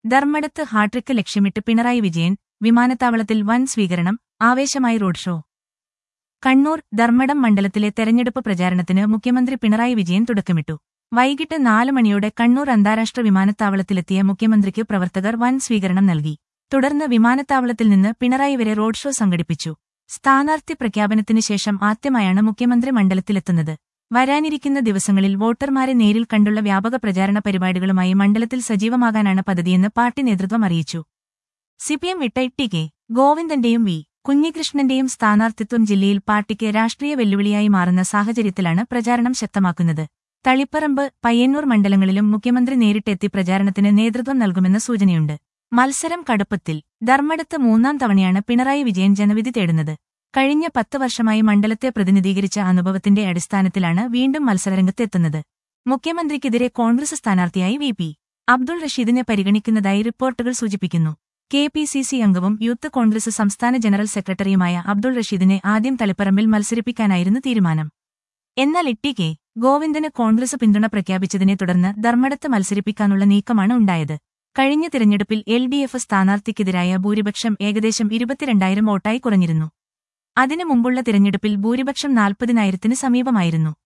ധർമ്മടത്ത് hat trick ലക്ഷ്യമിട്ട് പിണറായി വിജയൻ വിമാനത്താവളത്തിൽ വൻ സ്വീകരണം ആവേശമായി റോഡ് ഷോ കണ്ണൂർ ധർമ്മടം മണ്ഡലത്തിലെ തെരഞ്ഞെടുപ്പ് പ്രചാരണത്തിന് മുഖ്യമന്ത്രി പിണറായി വിജയൻ തുടക്കമിട്ടു വൈകിട്ട് നാല് മണിയോടെ കണ്ണൂർ അന്താരാഷ്ട്ര വിമാനത്താവളത്തിലെത്തിയ മുഖ്യമന്ത്രിക്ക് പ്രവർത്തകർ വൻ സ്വീകരണം നൽകി തുടർന്ന് വിമാനത്താവളത്തിൽ നിന്ന് പിണറായി വരെ റോഡ് ഷോ സംഘടിപ്പിച്ചു സ്ഥാനാർത്ഥി പ്രഖ്യാപനത്തിന് ശേഷം ആദ്യമായാണ് മുഖ്യമന്ത്രി മണ്ഡലത്തിലെത്തുന്നത് വരാനിരിക്കുന്ന ദിവസങ്ങളിൽ വോട്ടർമാരെ നേരിൽ കണ്ടുള്ള വ്യാപക പ്രചാരണ പരിപാടികളുമായി മണ്ഡലത്തിൽ സജീവമാകാനാണ് പദ്ധതിയെന്ന് പാർട്ടി നേതൃത്വം അറിയിച്ചു സിപിഎം വിട്ട ടി കെ ഗോവിന്ദന്റെയും വി കുഞ്ഞികൃഷ്ണന്റെയും സ്ഥാനാർത്ഥിത്വം ജില്ലയിൽ പാർട്ടിക്ക് രാഷ്ട്രീയ വെല്ലുവിളിയായി മാറുന്ന സാഹചര്യത്തിലാണ് പ്രചാരണം ശക്തമാക്കുന്നത് തളിപ്പറമ്പ് പയ്യന്നൂർ മണ്ഡലങ്ങളിലും മുഖ്യമന്ത്രി നേരിട്ടെത്തി പ്രചാരണത്തിന് നേതൃത്വം നൽകുമെന്ന സൂചനയുണ്ട് മത്സരം കടുപ്പത്തിൽ ധർമ്മടത്ത് മൂന്നാം തവണയാണ് പിണറായി വിജയൻ ജനവിധി തേടുന്നത് കഴിഞ്ഞ പത്ത് വർഷമായി മണ്ഡലത്തെ പ്രതിനിധീകരിച്ച അനുഭവത്തിന്റെ അടിസ്ഥാനത്തിലാണ് വീണ്ടും മത്സരരംഗത്തെത്തുന്നത് മുഖ്യമന്ത്രിക്കെതിരെ കോൺഗ്രസ് സ്ഥാനാർത്ഥിയായി വി പി അബ്ദുൾ റഷീദിനെ പരിഗണിക്കുന്നതായി റിപ്പോർട്ടുകൾ സൂചിപ്പിക്കുന്നു കെ പി സി സി അംഗവും യൂത്ത് കോൺഗ്രസ് സംസ്ഥാന ജനറൽ സെക്രട്ടറിയുമായ അബ്ദുൾ റഷീദിനെ ആദ്യം തളിപ്പറമ്പിൽ മത്സരിപ്പിക്കാനായിരുന്നു തീരുമാനം എന്നാൽ ഇട്ടി കെ ഗോവിന്ദന് കോൺഗ്രസ് പിന്തുണ പ്രഖ്യാപിച്ചതിനെ തുടർന്ന് ധർമ്മടത്ത് മത്സരിപ്പിക്കാനുള്ള നീക്കമാണ് ഉണ്ടായത് കഴിഞ്ഞ തിരഞ്ഞെടുപ്പിൽ എൽ ഡി എഫ് സ്ഥാനാർത്ഥിക്കെതിരായ ഭൂരിപക്ഷം ഏകദേശം ഇരുപത്തിരണ്ടായിരം വോട്ടായി കുറഞ്ഞിരുന്നു അതിനു മുമ്പുള്ള തിരഞ്ഞെടുപ്പിൽ ഭൂരിപക്ഷം നാൽപ്പതിനായിരത്തിന് സമീപമായിരുന്നു